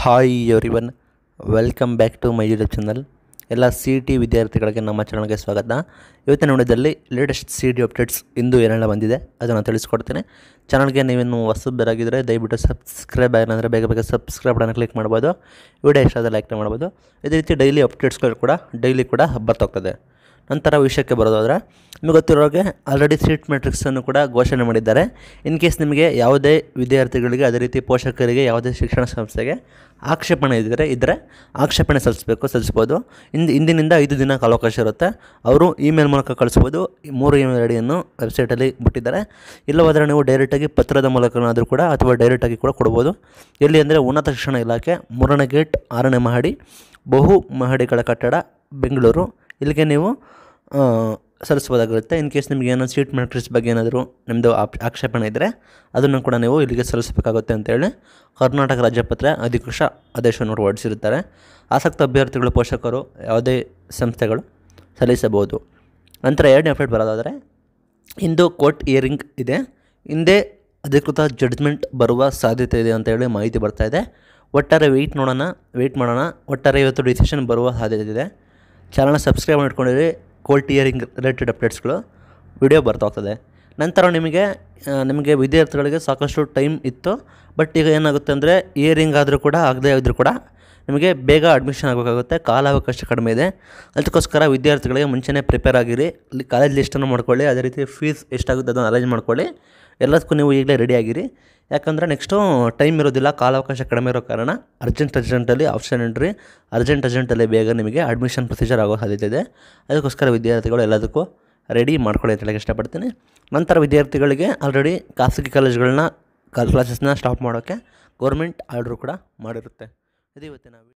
hi everyone welcome back to my YouTube channel ಎಲ್ಲ C T ವಿದ್ಯಾರ್ಥಿಗಳಿಗೆ ನಮ್ಮ ಚಾನಲ್ಗೆ ಸ್ವಾಗತ ಇವತ್ತಿನ ನೋಡಿದಲ್ಲಿ ಲೇಟೆಸ್ಟ್ ಸಿ ಟಿ ಅಪ್ಡೇಟ್ಸ್ ಇಂದು ಏನೆಲ್ಲ ಬಂದಿದೆ ಅದನ್ನು ತಿಳಿಸ್ಕೊಡ್ತೇನೆ ಚಾನಲ್ಗೆ ನೀವೇನು ಹೊಸಬರಾಗಿದ್ದರೆ ದಯವಿಟ್ಟು ಸಬ್ಸ್ಕ್ರೈಬ್ ಆಗಿಲ್ಲ ಬೇಗ ಬೇಗ ಸಬ್ಸ್ಕ್ರೈಬ್ ಬಟನ್ ಕ್ಲಿಕ್ ಮಾಡ್ಬೋದು ವಿಡಿಯೋ ಇಷ್ಟ ಆದರೆ ಲೈಕ್ ಮಾಡ್ಬೋದು ಇದೇ ರೀತಿ ಡೈಲಿ ಅಪ್ಡೇಟ್ಸ್ಗಳು ಕೂಡ ಡೈಲಿ ಕೂಡ ಬರ್ತಾಗ್ತದೆ ನಂತರ ವಿಷಯಕ್ಕೆ ಬರೋದಾದರೆ ನಿಮಗೆ ಗೊತ್ತಿರೋಗೆ ಆಲ್ರೆಡಿ ಸೀಟ್ ಮೆಟ್ರಿಕ್ಸನ್ನು ಕೂಡ ಘೋಷಣೆ ಮಾಡಿದ್ದಾರೆ ಇನ್ ಕೇಸ್ ನಿಮಗೆ ಯಾವುದೇ ವಿದ್ಯಾರ್ಥಿಗಳಿಗೆ ಅದೇ ರೀತಿ ಪೋಷಕರಿಗೆ ಯಾವುದೇ ಶಿಕ್ಷಣ ಸಂಸ್ಥೆಗೆ ಆಕ್ಷೇಪಣೆ ಇದ್ದರೆ ಇದ್ದರೆ ಆಕ್ಷೇಪಣೆ ಸಲ್ಲಿಸಬೇಕು ಸಲ್ಲಿಸ್ಬೋದು ಇಂದು ಇಂದಿನಿಂದ ಐದು ದಿನ ಕಾಲಾವಕಾಶ ಇರುತ್ತೆ ಅವರು ಇಮೇಲ್ ಮೂಲಕ ಕಳಿಸ್ಬೋದು ಈ ಮೂರು ಇಮೇಲ್ ಐಡಿಯನ್ನು ವೆಬ್ಸೈಟಲ್ಲಿ ಬಿಟ್ಟಿದ್ದಾರೆ ಇಲ್ಲವಾದರೆ ನೀವು ಡೈರೆಕ್ಟಾಗಿ ಪತ್ರದ ಮೂಲಕನಾದರೂ ಕೂಡ ಅಥವಾ ಡೈರೆಕ್ಟಾಗಿ ಕೂಡ ಕೊಡ್ಬೋದು ಎಲ್ಲಿ ಅಂದರೆ ಉನ್ನತ ಶಿಕ್ಷಣ ಇಲಾಖೆ ಮೂರನೇ ಗೇಟ್ ಆರನೇ ಮಹಡಿ ಬಹು ಮಹಡಿಗಳ ಕಟ್ಟಡ ಬೆಂಗಳೂರು ಇಲ್ಲಿಗೆ ನೀವು ಆ, ಸಲ್ಲಿಸ್ಬೋದಾಗಿರುತ್ತೆ ಇನ್ ಕೇಸ್ ನಿಮಗೆ ಏನೋ ಸೀಟ್ ಮ್ಯಾಟ್ರಿಕ್ಸ್ ಬಗ್ಗೆ ಏನಾದರೂ ನಿಮ್ಮದು ಆಪ್ ಆಕ್ಷೇಪಣೆ ಇದ್ದರೆ ಅದನ್ನು ಕೂಡ ನೀವು ಇಲ್ಲಿಗೆ ಸಲ್ಲಿಸಬೇಕಾಗುತ್ತೆ ಅಂತೇಳಿ ಕರ್ನಾಟಕ ರಾಜ್ಯಪತ್ರ ಅಧಿಕೃತ ಆದೇಶವನ್ನು ಹೊರಡಿಸಿರುತ್ತಾರೆ ಆಸಕ್ತ ಅಭ್ಯರ್ಥಿಗಳು ಪೋಷಕರು ಯಾವುದೇ ಸಂಸ್ಥೆಗಳು ಸಲ್ಲಿಸಬಹುದು ನಂತರ ಎರಡನೇ ಅಪ್ಡೇಟ್ ಬರೋದಾದರೆ ಇಂದು ಕೋರ್ಟ್ ಹಿಯರಿಂಗ್ ಇದೆ ಹಿಂದೆ ಅಧಿಕೃತ ಜಡ್ಜ್ಮೆಂಟ್ ಬರುವ ಸಾಧ್ಯತೆ ಇದೆ ಅಂತ ಹೇಳಿ ಮಾಹಿತಿ ಬರ್ತಾ ಇದೆ ಒಟ್ಟಾರೆ ವೆಯ್ಟ್ ನೋಡೋಣ ವೆಯ್ಟ್ ಮಾಡೋಣ ಒಟ್ಟಾರೆ ಇವತ್ತು ಡಿಸಿಷನ್ ಬರುವ ಸಾಧ್ಯತೆ ಇದೆ ಚಾನಲ್ನ ಸಬ್ಸ್ಕ್ರೈಬ್ ಮಾಡ್ಕೊಂಡಿರಿ ಕೋರ್ಟ್ ಹಿಯರಿಂಗ್ ರಿಲೇಟೆಡ್ ಅಪ್ಡೇಟ್ಸ್ಗಳು ವಿಡಿಯೋ ಬರ್ತಾ ಹೋಗ್ತದೆ ನಂತರ ನಿಮಗೆ ಆ, ನಿಮಗೆ ವಿದ್ಯಾರ್ಥಿಗಳಿಗೆ ಸಾಕಷ್ಟು ಟೈಮ್ ಇತ್ತು ಬಟ್ ಈಗ ಏನಾಗುತ್ತೆ ಅಂದರೆ ಇಯರಿಂಗ್ ಆದರೂ ಕೂಡ ಆಗದೇ ಇದ್ದರೂ ಕೂಡ ನಿಮಗೆ ಬೇಗ ಅಡ್ಮಿಷನ್ ಆಗಬೇಕಾಗುತ್ತೆ ಕಾಲಾವಕಾಶ ಕಡಿಮೆ ಇದೆ ಅದಕ್ಕೋಸ್ಕರ ವಿದ್ಯಾರ್ಥಿಗಳಿಗೆ ಮುಂಚೆನೇ ಪ್ರಿಪೇರ್ ಆಗಿರಿ ಇಲ್ಲಿ ಕಾಲೇಜ್ ಲಿಸ್ಟನ್ನು ಮಾಡ್ಕೊಳ್ಳಿ ಅದೇ ರೀತಿ ಫೀಸ್ ಎಷ್ಟಾಗುತ್ತೆ ಅದನ್ನು ಅರೇಂಜ್ ಮಾಡ್ಕೊಳ್ಳಿ ಎಲ್ಲದಕ್ಕೂ ನೀವು ಈಗಲೇ ರೆಡಿ ಆಗಿರಿ ಯಾಕಂದರೆ ನೆಕ್ಸ್ಟು ಟೈಮ್ ಇರೋದಿಲ್ಲ ಕಾಲಾವಕಾಶ ಕಡಿಮೆ ಇರೋ ಕಾರಣ ಅರ್ಜೆಂಟ್ ಅರ್ಜೆಂಟಲ್ಲಿ ಆಪ್ಷನ್ ಎಂಟ್ರಿ ಅರ್ಜೆಂಟ್ ಅರ್ಜೆಂಟಲ್ಲಿ ಬೇಗ ನಿಮಗೆ ಅಡ್ಮಿಷನ್ ಪ್ರೊಸೀಜರ್ ಆಗೋ ಸಾಧ್ಯತೆ ಇದೆ ಅದಕ್ಕೋಸ್ಕರ ವಿದ್ಯಾರ್ಥಿಗಳು ಎಲ್ಲದಕ್ಕೂ ರೆಡಿ ಮಾಡ್ಕೊಳ್ಳಿ ಅಂತ ಹೇಳಕ್ಕೆ ಇಷ್ಟಪಡ್ತೀನಿ ನಂತರ ವಿದ್ಯಾರ್ಥಿಗಳಿಗೆ ಆಲ್ರೆಡಿ ಖಾಸಗಿ ಕಾಲೇಜ್ಗಳನ್ನ ಕ್ಲಾಸಸ್ನ ಸ್ಟಾಪ್ ಮಾಡೋಕ್ಕೆ ಗೌರ್ಮೆಂಟ್ ಆರ್ಡ್ರು ಕೂಡ ಮಾಡಿರುತ್ತೆ ಇದು ಇವತ್ತಿನ